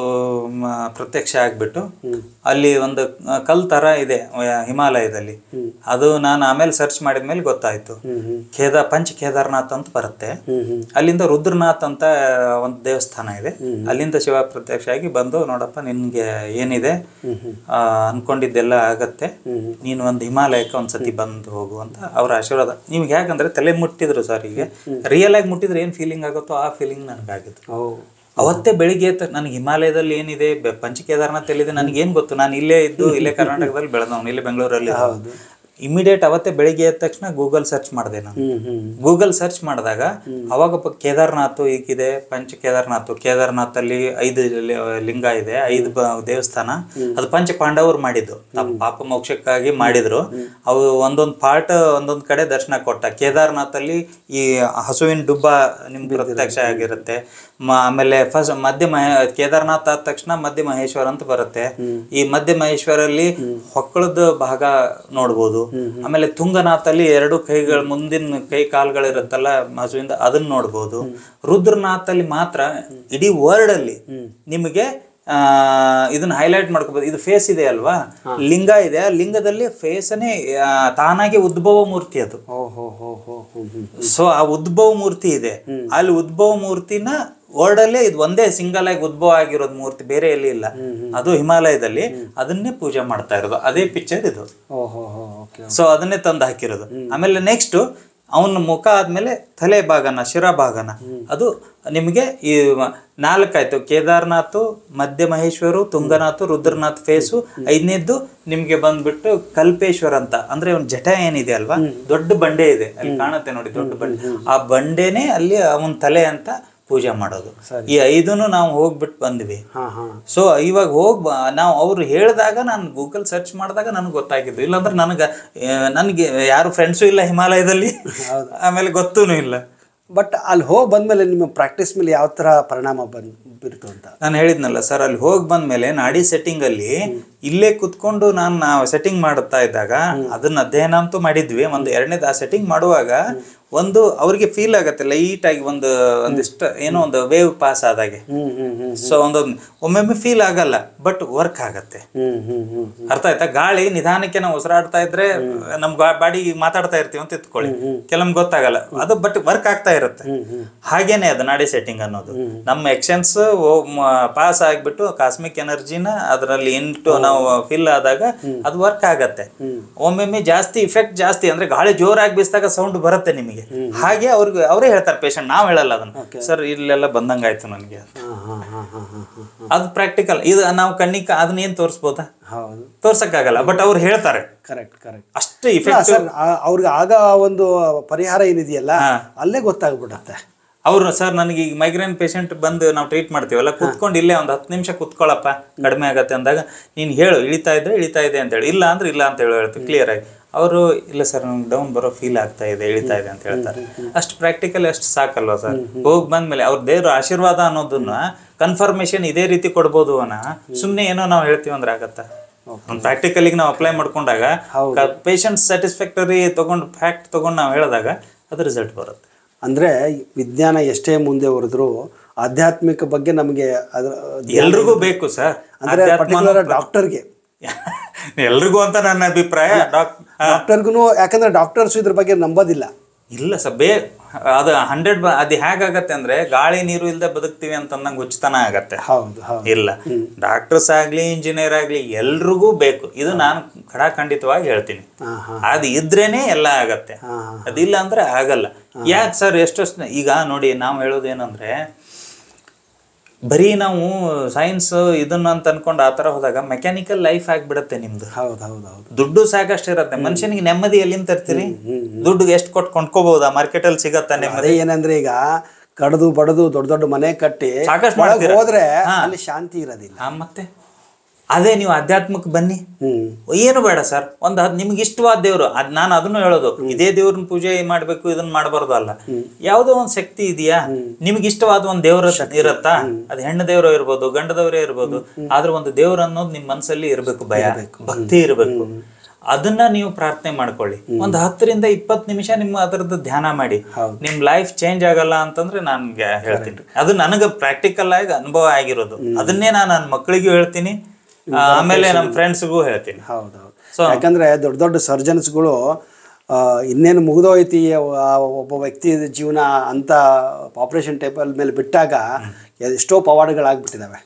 ಮ, ಪ್ರತ್ಯಕ್ಷ ಆಗ್ಬಿಟ್ಟು ಅಲ್ಲಿ ಒಂದು ಆ, ಕಲ್ ತರ ಇದೆ ಆ, ಹಿಮಾಲಯದಲ್ಲಿ ಅದು ನಾನು ಆಮೇಲೆ ಸರ್ಚ್ ಮಾಡಿದ್ಮೇಲೆ ಗೊತ್ತಾಯ್ತು ಕೇದಾರ್ ಪಂಚ ಕೇದಾರ್ನಾಥ್ ಅಂತ ಬರುತ್ತೆ ಅಲ್ಲಿಂದ ರುದ್ರನಾಥ್ ಅಂತ ಒಂದು ದೇವಸ್ಥಾನ ಇದೆ ಅಲ್ಲಿಂದ ಶಿವ ಪ್ರತ್ಯಕ್ಷ ಆಗಿ ಬಂದು ನೋಡಪ್ಪ ನಿನ್ಗೆ ಏನಿದೆ ಆ, ಅನ್ಕೊಂಡಿದ್ದೆಲ್ಲ ಆಗತ್ತೆ ನೀನು ಒಂದು ಹಿಮಾಲಯಕ್ಕೆ ಒಂದ್ಸತಿ ಬಂದು ಹೋಗು ಅಂತ ಅವ್ರ ಆಶೀರ್ವಾದ ನಿಮ್ಗೆ ಯಾಕಂದ್ರೆ ತಲೆ ಮುಟ್ಟಿದ್ರು ಸರ್ ಈಗ ರಿಯಲ್ ಆಗಿ ಮುಟ್ಟಿದ್ರೆ ಏನ್ ಫೀಲಿಂಗ್ ಆಗುತ್ತೋ ಆ ಫೀಲಿಂಗ್ ನನಗಾಗಿತ್ತು ಓ ಅವತ್ತೇ ಬೆಳಿಗ್ಗೆ ಎದ್ದು ನನಗೆ ಹಿಮಾಲಯದಲ್ಲಿ ಏನಿದೆ ಬೆ- ಪಂಚ ಕೇದಾರ್ನಾಥ್ ಎಲ್ಲಿದೆ ನನಗೆ ಏನ್ ಗೊತ್ತು ನಾನು ಇಲ್ಲೇ ಇದ್ದು ಇಲ್ಲೇ ಕರ್ನಾಟಕದಲ್ಲಿ ಬೆಳೆದವನು ಇಲ್ಲೇ ಬೆಂಗಳೂರಲ್ಲಿ ಇಮಿಡಿಯೇಟ್ ಅವತ್ತೇ ಬೆಳಿಗ್ಗೆ ಎದ್ದ ತಕ್ಷಣ ಗೂಗಲ್ ಸರ್ಚ್ ಮಾಡಿದೆ ನಾನು ಹ್ಮ್ ಹ್ಮ್ ಗೂಗಲ್ ಸರ್ಚ್ ಮಾಡಿದಾಗ ಅವಾಗ ಪ- ಕೇದಾರ್ನಾಥ್ ಈಗಿದೆ ಪಂಚ ಕೇದಾರ್ನಾಥ್ ಕೇದಾರ್ನಾಥ್ ಅಲ್ಲಿ ಐದು ಲಿ- ಲಿಂಗ ಇದೆ ಐದು ಬ- ದೇವಸ್ಥಾನ ಅದು ಪಂಚ ಪಾಂಡವರು ಮಾಡಿದ್ದು ತಮ್ಮ ಪಾಪ ಮೋಕ್ಷಕ್ಕಾಗಿ ಮಾಡಿದ್ರು ಅವು ಒಂದೊಂದು ಪಾರ್ಟ್ ಒಂದೊಂದ್ ಕಡೆ ದರ್ಶನ ಕೊಟ್ಟ ಕೇದಾರ್ನಾಥ್ ಅಲ್ಲಿ ಈ ಹಸುವಿನ ಡುಬ್ಬ ನಿಮ್ಗೆ ಪ್ರತ್ಯಕ್ಷ ಆಗಿರುತ್ತೆ ಮ- ಆಮೇಲೆ ಫಸ್ಟ್ ಮಧ್ಯ ಮಹೇ ಕೇದಾರ್ನಾಥ್ ಆದ ತಕ್ಷಣ ಮಧ್ಯ ಮಹೇಶ್ವರ ಅಂತ ಬರುತ್ತೆ ಈ ಮಧ್ಯ ಮಹೇಶ್ವರಲ್ಲಿ ಹೊಕ್ಕಳದ ಭಾಗ ನೋಡ್ಬೋದು ಆಮೇಲೆ ತುಂಗನಾಥಲ್ಲಿ ಎರಡು ಕೈಗಳ ಮುಂದಿನ ಕೈ ಕಾಲ್ಗಳಿರುತ್ತಲ್ಲ ಹಸುವಿಂದ ಅದನ್ನ ನೋಡ್ಬೋದು ರುದ್ರನಾಥಲ್ಲಿ ಮಾತ್ರ ಇಡೀ ವರ್ಲ್ಡ್ ಅಲ್ಲಿ ನಿಮಗೆ ಆ ಇದನ್ನ ಹೈಲೈಟ್ ಮಾಡ್ಕೋಬಹುದು ಇದು ಫೇಸ್ ಇದೆ ಅಲ್ವಾ ಲಿಂಗ ಇದೆ ಆ ಲಿಂಗದಲ್ಲಿ ಫೇಸನೇ ತಾನಾಗಿ ಉದ್ಭವ ಮೂರ್ತಿ ಅದು ಓ ಹೋ ಹೋ ಹೋ ಹ್ಮ್ ಹ್ಮ್ ಸೊ ಆ ಉದ್ಭವ ಮೂರ್ತಿ ಇದೆ ಅಲ್ಲಿ ಉದ್ಭವ ಮೂರ್ತಿನ ವರ್ಲ್ಡ್ ಅಲ್ಲೇ ಇದು ಒಂದೇ ಸಿಂಗಲ್ ಆಗಿ ಉದ್ಭವ ಆಗಿರೋದು ಮೂರ್ತಿ ಬೇರೆ ಎಲ್ಲಿ ಇಲ್ಲ ಅದು ಹಿಮಾಲಯದಲ್ಲಿ ಅದನ್ನೇ ಪೂಜೆ ಮಾಡ್ತಾ ಇರೋದು ಅದೇ ಪಿಕ್ಚರ್ ಇದು ಓ ಹೋ ಹೋ ಓಕೆ ಸೊ ಅದನ್ನೇ ತಂದು ಹಾಕಿರೋದು ಆಮೇಲೆ ನೆಕ್ಸ್ಟ್ ಅವನ ಮುಖ ಆದ್ಮೇಲೆ ತಲೆ ಭಾಗನ ಶಿರಾ ಭಾಗನ ಅದು ನಿಮಗೆ ಈ ಮ- ನಾಲ್ಕಾಯ್ತು ಕೇದಾರ್ನಾಥ್ ಮಧ್ಯ ಮಹೇಶ್ವರು ತುಂಗನಾಥ್ ರುದ್ರನಾಥ್ ಫೇಸು ಐದನೇದ್ದು ನಿಮ್ಗೆ ಬಂದ್ಬಿಟ್ಟು ಕಲ್ಪೇಶ್ವರ್ ಅಂತ ಅಂದ್ರೆ ಒಂದು ಜಟ ಏನಿದೆ ಅಲ್ವಾ ದೊಡ್ಡ ಬಂಡೆ ಇದೆ ಅಲ್ಲಿ ಕಾಣುತ್ತೆ ನೋಡಿ ದೊಡ್ಡ ಬಂಡೆ ಆ ಬಂಡೆನೇ ಅಲ್ಲಿ ಅವನ ತಲೆ ಅಂತ ಪೂಜೆ ಮಾಡೋದು ಈ ಐದನ್ನು ನಾವು ಹೋಗ್ಬಿಟ್ಟು ಬಂದ್ವಿ ಹಾ ಹಾ ಸೊ ಇವಾಗ ಹೋಗ್ ಬ- ನಾವು ಅವ್ರು ಹೇಳಿದಾಗ ನಾನು ಗೂಗಲ್ ಸರ್ಚ್ ಮಾಡಿದಾಗ ನನಗೆ ಗೊತ್ತಾಗಿದ್ದು ಇಲ್ಲಾಂದ್ರೆ ನನಗೆ ನನಗೆ ಯಾರು ಫ್ರೆಂಡ್ಸು ಇಲ್ಲ ಹಿಮಾಲಯದಲ್ಲಿ ಆಮೇಲೆ ಗೊತ್ತೂ ಇಲ್ಲ ಬಟ್ ಅಲ್ಲಿ ಹೋಗಿ ಬಂದ್ಮೇಲೆ ನಿಮ್ಮ ಪ್ರಾಕ್ಟೀಸ್ ಮೇಲೆ ಯಾವ ಥರ ಪರಿಣಾಮ ಬಂದ್ ಬೀರ್ತು ಅಂತ ನಾನು ಹೇಳಿದ್ನಲ್ಲ ಸರ್ ಅಲ್ಲಿ ಹೋಗಿ ಬಂದ್ಮೇಲೆ ನಾಡಿ ಸೆಟ್ಟಿಂಗ್ ಅಲ್ಲಿ ಇಲ್ಲೇ ಕುತ್ಕೊಂಡು ನಾನು ನಾವು ಸೆಟ್ಟಿಂಗ್ ಮಾಡುತ್ತಾ ಇದ್ದಾಗ ಅದನ್ನ ಅಧ್ಯಯನ ಅಂತೂ ಮಾಡಿದ್ವಿ ಒಂದು ಎರಡನೇದು ಆ ಸೆಟ್ಟಿಂಗ್ ಮಾಡುವಾಗ ಒಂದು ಅವ್ರಿಗೆ ಫೀಲ್ ಆಗತ್ತೆ ಲೈಟ್ ಆಗಿ ಒಂದು ಒಂದಿಷ್ಟು ಏನೋ ಒಂದು ವೇವ್ ಪಾಸ್ ಆದಾಗೆ ಹ್ಮ್ ಹ್ಮ್ ಹ್ಮ್ ಸೊ ಒಂದೊಂದು ಒಮ್ಮೊಮ್ಮೆ ಫೀಲ್ ಆಗಲ್ಲ ಬಟ್ ವರ್ಕ್ ಆಗತ್ತೆ ಹ್ಮ್ ಹ್ಮ್ ಹ್ಮ್ ಅರ್ಥ ಆಯ್ತಾ ಗಾಳಿ ನಿಧಾನಕ್ಕೆ ನಾವು ಉಸಿರಾಡ್ತಾ ಇದ್ರೆ ನಮ್ ಬಾಡಿ ಮಾತಾಡ್ತಾ ಇರ್ತೀವಿ ಅಂತ ಇತ್ಕೊಳ್ಳಿ ಕೆಲವೊಮ್ಮೆ ಗೊತ್ತಾಗಲ್ಲ ಅದು ಬಟ್ ವರ್ಕ್ ಆಗ್ತಾ ಇರುತ್ತೆ ಹಾಗೇನೆ ಅದು ನಾಡಿ ಸೆಟ್ಟಿಂಗ್ ಅನ್ನೋದು ನಮ್ಮ ಎಕ್ಷನ್ಸ್ ಪಾಸ್ ಆಗ್ಬಿಟ್ಟು ಕಾಸ್ಮಿಕ್ ಎನರ್ಜಿನ ಅದರಲ್ಲಿ ಇಂಟು ನಾವು ಫಿಲ್ ಆದಾಗ ಅದು ವರ್ಕ್ ಆಗತ್ತೆ ಒಮ್ಮೊಮ್ಮೆ ಜಾಸ್ತಿ ಇಫೆಕ್ಟ್ ಜಾಸ್ತಿ ಅಂದ್ರೆ ಗಾಳಿ ಜೋರಾಗಿ ಬೀಸಿದಾಗ ಸೌಂಡ್ ಬರುತ್ತೆ ನಿಮಗೆ ಹಾಗೆ ಅವ್ರಿಗೆ ಅವರೇ ಹೇಳ್ತಾರೆ ಪೇಷಂಟ್ ನಾವ್ ಹೇಳಲ್ಲ ಅದನ್ನ ಸರ್ ಇಲ್ಲೆಲ್ಲ ಬಂದಂಗಾಯ್ತು ನನಗೆ ಹಾ ಹಾ ಹಾ ಹಾ ಹಾ ಹಾ ಅದು ಪ್ರಾಕ್ಟಿಕಲ್ ಇದು ನಾವು ಕಣ್ಣಿಗೆ ಅದನ್ನ ಏನ್ ತೋರಿಸ್ಬೋದಾ ಹೌದು ತೋರ್ಸಕ್ಕಾಗಲ್ಲ ಬಟ್ ಅವ್ರು ಹೇಳ್ತಾರೆ ಕರೆಕ್ಟ್ ಕರೆಕ್ಟ್ ಅಷ್ಟು ಇಫೆಕ್ಟ್ ಸರ್ ಅವ್ರಿಗೆ ಆಗ ಒಂದು ಪರಿಹಾರ ಏನಿದೆಯಲ್ಲ ಅಲ್ಲೇ ಗೊತ್ತಾಗ್ಬಿಡತ್ತೆ ಅವ್ರು ಸರ್ ನನಗೆ ಈಗ ಮೈಗ್ರೇನ್ ಪೇಷಂಟ್ ಬಂದು ನಾವು ಟ್ರೀಟ್ ಮಾಡ್ತೀವಲ್ಲ ಕುತ್ಕೊಂಡು ಇಲ್ಲೇ ಒಂದು ಹತ್ತು ನಿಮಿಷ ಕುತ್ಕೊಳ್ಳಪ್ಪ ಕಡಿಮೆ ಆಗತ್ತೆ ಅಂದಾಗ ನೀನು ಹೇಳು ಇಳಿತಾ ಇದ್ರೆ ಇಳಿತಾ ಇದೆ ಅಂತ ಹೇಳಿ ಇಲ್ಲ ಅಂದ್ರೆ ಇಲ್ಲ ಅಂತ ಹೇಳಿ ಹೇಳ್ತೀವಿ ಕ್ಲಿಯರ್ ಆಗಿ ಅವರು ಇಲ್ಲ ಸರ್ ನಂಗೆ ಡೌನ್ ಬರೋ ಫೀಲ್ ಆಗ್ತಾ ಇದೆ ಇಳಿತಾ ಇದೆ ಅಂತ ಹೇಳ್ತಾರೆ ಅಷ್ಟು ಪ್ರಾಕ್ಟಿಕಲ್ ಅಷ್ಟು ಸಾಕಲ್ವಾ ಸರ್ ಹೋಗಿ ಬಂದ್ಮೇಲೆ ಅವ್ರ ದೇವ್ರ ಆಶೀರ್ವಾದ ಅನ್ನೋದನ್ನ ಕನ್ಫರ್ಮೇಶನ್ ಇದೇ ರೀತಿ ಕೊಡ್ಬೋದು ಅನ್ನ ಸುಮ್ಮನೆ ಏನೋ ನಾವು ಹೇಳ್ತೀವಿ ಅಂದ್ರೆ ಆಗತ್ತಾ ಒಂದು ಪ್ರಾಕ್ಟಿಕಲಿಗೆ ನಾವು ಅಪ್ಲೈ ಮಾಡ್ಕೊಂಡಾಗ ಪೇಷಂಟ್ ಸ್ಯಾಟಿಸ್ಫ್ಯಾಕ್ಟರಿ ತಗೊಂಡು ಫ್ಯಾಕ್ಟ್ ತಗೊಂಡು ನಾವು ಹೇಳಿದಾಗ ಅದು ರಿಸಲ್ಟ್ ಬರುತ್ತೆ ಅಂದ್ರೆ ವಿಜ್ಞಾನ ಎಷ್ಟೇ ಮುಂದೆ ಹೊರದ್ರು ಆಧ್ಯಾತ್ಮಿಕ ಬಗ್ಗೆ ನಮಗೆ ಅದ್ರ ಎಲ್ರಿಗೂ ಬೇಕು ಸರ್ ಅಂದ್ರೆ ಪರ್ಟಿಕ್ಯುಲರ್ ಡಾಕ್ಟರ್ಗೆ ಎಲ್ರಿಗೂ ಅಂತ ನನ್ನ ಅಭಿಪ್ರಾಯ ಡಾಕ್ ಡಾಕ್ಟರ್ಗೂ ಯಾಕಂದ್ರೆ ಡಾಕ್ಟರ್ಸ್ ಇದ್ರ ಬಗ್ಗೆ ನಂಬೋದಿಲ್ಲ ಇಲ್ಲ ಸರ್ ಬೇ ಅದು ಹಂಡ್ರೆಡ್ ಅದು ಹೇಗಾಗತ್ತೆ ಅಂದ್ರೆ ಗಾಳಿ ನೀರು ಇಲ್ಲದೆ ಬದುಕ್ತೀವಿ ಅಂತಂದಂಗೆ ಉಚಿತನ ಆಗತ್ತೆ ಹೌದು ಹೌದು ಇಲ್ಲ ಡಾಕ್ಟರ್ಸ್ ಆಗ್ಲಿ ಇಂಜಿನಿಯರ್ ಆಗ್ಲಿ ಎಲ್ರಿಗೂ ಬೇಕು ಇದು ನಾನು ಖಡಾಖಂಡಿತವಾಗಿ ಹೇಳ್ತೀನಿ ಹಾ ಹಾ ಅದು ಇದ್ರೇನೆ ಎಲ್ಲ ಆಗತ್ತೆ ಹಾ ಅದಿಲ್ಲ ಅಂದ್ರೆ ಆಗಲ್ಲ ಯಾಕೆ ಸರ್ ಎಷ್ಟೆಷ್ಟು ಈಗ ನೋಡಿ ನಾವು ಹೇಳೋದೇನಂದ್ರೆ ಬರೀ ನಾವು ಸೈನ್ಸ್ ಇದನ್ನ ಅಂತ ಅನ್ಕೊಂಡು ಆ ಥರ ಹೋದಾಗ ಮೆಕ್ಯಾನಿಕಲ್ ಲೈಫ್ ಆಗ್ಬಿಡತ್ತೆ ನಿಮ್ದು ಹೌದು ಹೌದು ಹೌದು ದುಡ್ಡು ಸಾಕಷ್ಟು ಇರತ್ತೆ ಮನುಷ್ಯನಿಗೆ ನೆಮ್ಮದಿ ಎಲ್ಲಿಂದ ತರ್ತೀರಿ ದುಡ್ಡು ಎಷ್ಟು ಕೊಟ್ಟು ಕೊಂಡ್ಕೋಬಹುದಾ ಮಾರ್ಕೆಟಲ್ಲಿ ಸಿಗತ್ತಾ ನೆಮ್ಮದಿ ಅದೇ ಏನಂದ್ರೆ ಈಗ ಕಡ್ದು ಬಡದು ದೊಡ್ಡ ದೊಡ್ಡ ಮನೆ ಕಟ್ಟಿ ಸಾಕಷ್ಟು ಒಳಗ್ ಮಾಡ್ತೀರ. ಹೋದ್ರೆ ಹಾ. ಅಲ್ಲಿ ಶಾಂತಿ ಇರೋದಿಲ್ಲ ಆ, ಮತ್ತೆ ಅದೇ ನೀವು ಅಧ್ಯಾತ್ಮಕ್ಕೆ ಬನ್ನಿ ಹ್ಮ್ ಏನು ಬೇಡ ಸರ್ ಒಂದು ಅದ್ ನಿಮ್ಗೆ ಇಷ್ಟವಾದ ದೇವ್ರು ಅದ್ ನಾನು ಅದನ್ನು ಹೇಳೋದು ಇದೇ ದೇವ್ರನ್ನ ಪೂಜೆ ಮಾಡ್ಬೇಕು ಇದನ್ನ ಮಾಡಬಾರ್ದು ಅಲ್ಲ ಯಾವುದೋ ಒಂದು ಶಕ್ತಿ ಇದೆಯಾ ನಿಮ್ಗೆ ಇಷ್ಟವಾದ ಒಂದು ದೇವ್ರ ಇರತ್ತಾ ಅದು ಹೆಣ್ಣು ದೇವ್ರ ಇರ್ಬೋದು ಗಂಡ ದೇವ್ರೇ ಇರ್ಬೋದು ಆದ್ರೆ ಒಂದು ದೇವ್ರ ಅನ್ನೋದು ನಿಮ್ ಮನಸ್ಸಲ್ಲಿ ಇರಬೇಕು ಭಯ ಭಕ್ತಿ ಇರಬೇಕು ಅದನ್ನ ನೀವು ಪ್ರಾರ್ಥನೆ ಮಾಡ್ಕೊಳ್ಳಿ ಒಂದು ಹತ್ತರಿಂದ ಇಪ್ಪತ್ತು ನಿಮಿಷ ನಿಮ್ಮ ಅದರದ್ದು ಧ್ಯಾನ ಮಾಡಿ ನಿಮ್ ಲೈಫ್ ಚೇಂಜ್ ಆಗಲ್ಲ ಅಂತಂದ್ರೆ ನನ್ಗೆ ಹೇಳ್ತೀನಿ ಅದು ನನಗೆ ಪ್ರಾಕ್ಟಿಕಲ್ ಆಗಿ ಅನುಭವ ಆಗಿರೋದು ಅದನ್ನೇ ನಾನು ನನ್ನ ಮಕ್ಕಳಿಗೂ ಹೇಳ್ತೀನಿ ಆ, ಆಮೇಲೆ ನಮ್ಮ ಫ್ರೆಂಡ್ಸ್ಗೂ ಹೇಳ್ತೀನಿ ಹೌದೌದು ಯಾಕಂದ್ರೆ ದೊಡ್ಡ ದೊಡ್ಡ ಸರ್ಜನ್ಸ್ಗಳು ಇನ್ನೇನು ಮುಗಿದೋಯ್ತಿ ಆ ಒಬ್ಬ ವ್ಯಕ್ತಿ ಜೀವನ ಅಂತ ಆಪರೇಷನ್ ಟೇಬಲ್ ಮೇಲೆ ಬಿಟ್ಟಾಗ ಎಷ್ಟೋ ಪವಾಡಗಳಾಗ್ಬಿಟ್ಟಿದಾವೆ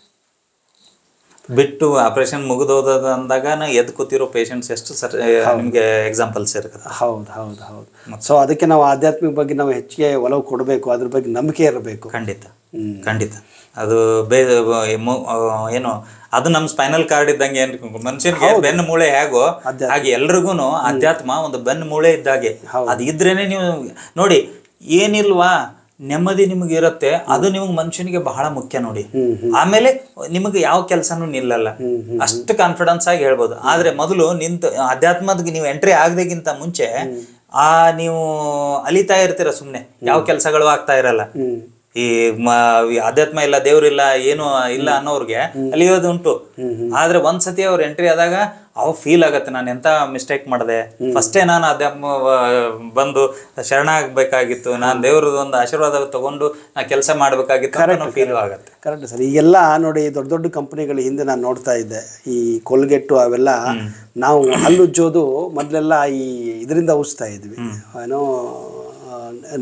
ಬಿಟ್ಟು ಆಪರೇಷನ್ ಮುಗಿದೋದದ ಅಂದಾಗ ಎದ್ದು ಕೂತಿರೋ ಪೇಷಂಟ್ಸ್ ಎಷ್ಟು ಸರ್ ನಿಮಗೆ ಎಕ್ಸಾಂಪಲ್ಸ್ ಇರುತ್ತೆ ಹೌದು ಹೌದು ಹೌದು ಸೊ ಅದಕ್ಕೆ ನಾವು ಆಧ್ಯಾತ್ಮಿಕ ಬಗ್ಗೆ ನಾವು ಹೆಚ್ಚಿಗೆ ಒಲವು ಕೊಡಬೇಕು ಅದ್ರ ಬಗ್ಗೆ ನಂಬಿಕೆ ಇರಬೇಕು ಖಂಡಿತ ಖಂಡಿತ ಅದು ಬೇ ಬ- ಮು- ಆ, ಏನು ಅದು ನಮ್ಮ ಸ್ಪೈನಲ್ ಕಾರ್ಡ್ ಇದ್ದಂಗೆ ಏನ್ ಮನುಷ್ಯನಿಗೆ ಬೆನ್ನು ಮೂಳೆ ಹೇಗೋ ಹಾಗೆ ಎಲ್ರಿಗೂ ಅಧ್ಯಾತ್ಮ ಒಂದು ಬೆನ್ನು ಮೂಳೆ ಇದ್ದಾಗೆ ಅದು ಇದ್ರೇನೆ ನೀವು ನೋಡಿ ಏನಿಲ್ವಾ ನೆಮ್ಮದಿ ನಿಮಗೆ ಇರುತ್ತೆ ಅದು ನಿಮಗೆ ಮನುಷ್ಯನಿಗೆ ಬಹಳ ಮುಖ್ಯ ನೋಡಿ ಆಮೇಲೆ ನಿಮಗೆ ಯಾವ ಕೆಲಸನೂ ನಿಲ್ಲಲ್ಲ ಅಷ್ಟು ಕಾನ್ಫಿಡೆನ್ಸ್ ಆಗಿ ಹೇಳ್ಬೋದು ಆದ್ರೆ ಮೊದಲು ನಿಂತು ಅಧ್ಯಾತ್ಮದ ನೀವು ಎಂಟ್ರಿ ಆಗದಕ್ಕಿಂತ ಮುಂಚೆ ಆ ನೀವು ಅಲಿತಾ ಇರ್ತೀರ ಸುಮ್ನೆ ಯಾವ ಕೆಲಸಗಳು ಆಗ್ತಾ ಇರಲ್ಲ ಈ ಮ ಈ ಅಧ್ಯಾತ್ಮ ಇಲ್ಲ ದೇವ್ರಿಲ್ಲ ಏನು ಇಲ್ಲ ಅನ್ನೋರ್ಗೆ ಅಲಿಯೋದು ಉಂಟು ಆದ್ರೆ ಒಂದ್ಸತಿ ಅವ್ರ ಎಂಟ್ರಿ ಆದಾಗ ಅವ್ ಫೀಲ್ ಆಗತ್ತೆ ನಾನು ಎಂತ ಮಿಸ್ಟೇಕ್ ಮಾಡಿದೆ ಫಸ್ಟೇ ನಾನು ಅಧ್ಯಾತ್ಮ ಆ, ಬಂದು ಶರಣ ಆಗ್ಬೇಕಾಗಿತ್ತು ನಾನು ದೇವ್ರದ್ದು ಒಂದು ಆಶೀರ್ವಾದ ತಗೊಂಡು ನಾ ಕೆಲಸ ಮಾಡ್ಬೇಕಾಗಿತ್ತು ಅನ್ನೋ ಫೀಲ್ ಆಗತ್ತೆ ಕರೆಕ್ಟ್ ಸರ್ ಈಗೆಲ್ಲ ನೋಡಿ ದೊಡ್ಡ ದೊಡ್ಡ ಕಂಪನಿಗಳ ಹಿಂದೆ ನಾನು ನೋಡ್ತಾ ಇದ್ದೆ ಈ ಕೋಲ್ಗೆಟ್ಟು ಅವೆಲ್ಲ ನಾವು ಹಲ್ಲುಜ್ಜೋದು ಮೊದಲೆಲ್ಲ ಈ ಇದರಿಂದ ಉಜ್ತಾ ಇದ್ವಿ ಏನೋ ಆ,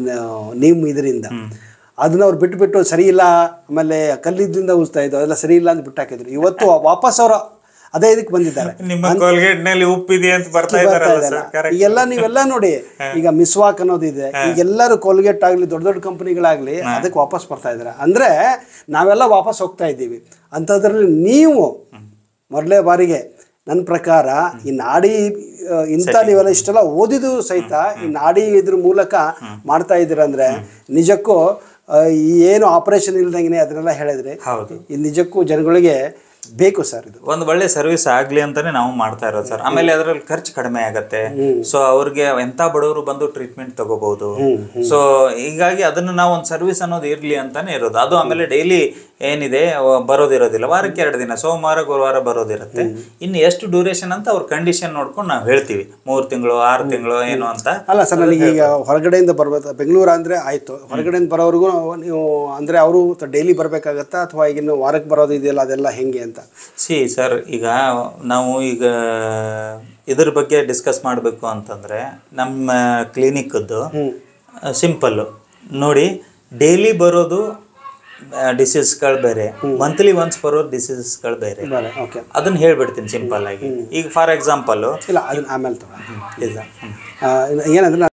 ನ- ನೀಮ್ ಇದರಿಂದ ಅದನ್ನ ಅವ್ರು ಬಿಟ್ಟು ಬಿಟ್ಟು ಸರಿ ಇಲ್ಲ ಆಮೇಲೆ ಕಲ್ಲಿದ್ದಿಂದ ಉಜ್ತಾ ಇದ್ದು ಅದೆಲ್ಲ ಸರಿ ಇಲ್ಲ ಅಂತ ಬಿಟ್ಟು ಹಾಕಿದ್ರು ಇವತ್ತು ವಾಪಸ್ ಅವರು ಅದೇ ಇದಕ್ಕೆ ಬಂದಿದ್ದಾರೆ ನಿಮ್ಮ ಕೋಲ್ಗೇಟ್ ನಲ್ಲಿ ಉಪ್ಪಿದೆ ಅಂತ ಬರ್ತಾ ಬರ್ತಾ ಇದಾರಲ್ಲ ಇದ್ದಾರೆ. ಸರ್ ಕರೆಕ್ಟ್ ಈಗೆಲ್ಲ ನೀವೆಲ್ಲ ನೋಡಿ ಈಗ ಮಿಸ್ವಾಕ್ ಅನ್ನೋದಿದೆ ಈಗೆಲ್ಲರೂ ಕೋಲ್ಗೇಟ್ ಆಗ್ಲಿ ದೊಡ್ಡ ದೊಡ್ಡ ಕಂಪನಿಗಳಾಗ್ಲಿ ಅದಕ್ಕೆ ವಾಪಸ್ ಬರ್ತಾ ಇದ್ದಾರೆ ಅಂದ್ರೆ ನಾವೆಲ್ಲ ವಾಪಸ್ ಹೋಗ್ತಾ ಇದ್ದೀವಿ ಅಂಥದ್ರಲ್ಲಿ ನೀವು ಮೊದಲೇ ಬಾರಿಗೆ ನನ್ನ ಪ್ರಕಾರ ಈ ನಾಡಿ ಆ, ಇಂಥ ನೀವೆಲ್ಲ ಇಷ್ಟೆಲ್ಲ ಓದಿದ್ದು ಸಹಿತ ಈ ನಾಡಿ ಇದ್ರ ಮೂಲಕ ಮಾಡ್ತಾ ಇದ್ದೀರ ಅಂದ್ರೆ ನಿಜಕ್ಕೂ ಆ, ಈ ಏನು ಆಪರೇಷನ್ ಇಲ್ದಂಗೆ ಅದನ್ನೆಲ್ಲ ಹೇಳಿದ್ರಿ ಹೌದು ಇದು ನಿಜಕ್ಕೂ ಜನಗಳಿಗೆ ಬೇಕು ಸರ್ ಇದು ಒಂದು ಒಳ್ಳೆ ಸರ್ವಿಸ್ ಆಗ್ಲಿ ಅಂತಾನೆ ನಾವು ಮಾಡ್ತಾ ಇರೋದು ಸರ್ ಆಮೇಲೆ ಅದರಲ್ಲಿ ಖರ್ಚು ಕಡಿಮೆ ಆಗತ್ತೆ ಸೊ ಅವ್ರಿಗೆ ಎಂತ ಬಡವರು ಬಂದು ಟ್ರೀಟ್ಮೆಂಟ್ ತಗೋಬಹುದು ಸೊ ಹೀಗಾಗಿ ಅದನ್ನ ನಾವು ಒಂದು ಸರ್ವಿಸ್ ಅನ್ನೋದು ಇರ್ಲಿ ಅಂತಾನೆ ಇರೋದು ಅದು ಆಮೇಲೆ ಡೈಲಿ ಏನಿದೆ ಅವ- ಬರೋದಿರೋದಿಲ್ಲ ವಾರಕ್ಕೆ ಎರಡು ದಿನ ಸೋಮವಾರ ಗುರುವಾರ ಬರೋದಿರುತ್ತೆ ಇನ್ನು ಎಷ್ಟು ಡ್ಯೂರೇಷನ್ ಅಂತ ಅವ್ರ ಕಂಡೀಷನ್ ನೋಡ್ಕೊಂಡು ನಾವು ಹೇಳ್ತೀವಿ ಮೂರು ತಿಂಗಳು ಆರು ತಿಂಗಳು ಏನು ಅಂತ ಅಲ್ಲ ಸರ್ ನನಗೆ ಈಗ ಹೊರಗಡೆಯಿಂದ ಬರ್ಬೇಕು ಬೆಂಗಳೂರು ಅಂದರೆ ಆಯಿತು ಹೊರಗಡೆಯಿಂದ ಬರೋವರೆಗೂ ನೀವು ಅಂದರೆ ಅವರು ಡೈಲಿ ಬರಬೇಕಾಗತ್ತಾ ಅಥವಾ ಈಗಿನ್ನು ವಾರಕ್ಕೆ ಬರೋದು ಇದೆಯಲ್ಲ ಅದೆಲ್ಲ ಹೆಂಗೆ ಅಂತ ಸಿ ಸರ್ ಈಗ ನಾವು ಈಗ ಇದ್ರ ಬಗ್ಗೆ ಡಿಸ್ಕಸ್ ಮಾಡಬೇಕು ಅಂತಂದ್ರೆ ನಮ್ಮ ಕ್ಲಿನಿಕ್ದು ಸಿಂಪಲ್ಲು ನೋಡಿ ಡೈಲಿ ಬರೋದು ಡಿಸೀಸ್ಗಳು ಬೇರೆ ಮಂತ್ಲಿ ಒನ್ಸ್ ಬರೋ ಡಿಸೀಸಸ್ಗಳು ಬೇರೆ ಬರ ಓಕೆ ಅದನ್ನ ಹೇಳ್ಬಿಡ್ತೀನಿ ಸಿಂಪಲ್ ಆಗಿ ಈಗ ಫಾರ್ ಎಕ್ಸಾಂಪಲ್ ಇಲ್ಲ ಅದನ್ನ ಆಮೇಲೆ ತಗೋ ಇಲ್ಲ ಏನಂದ್ರೆ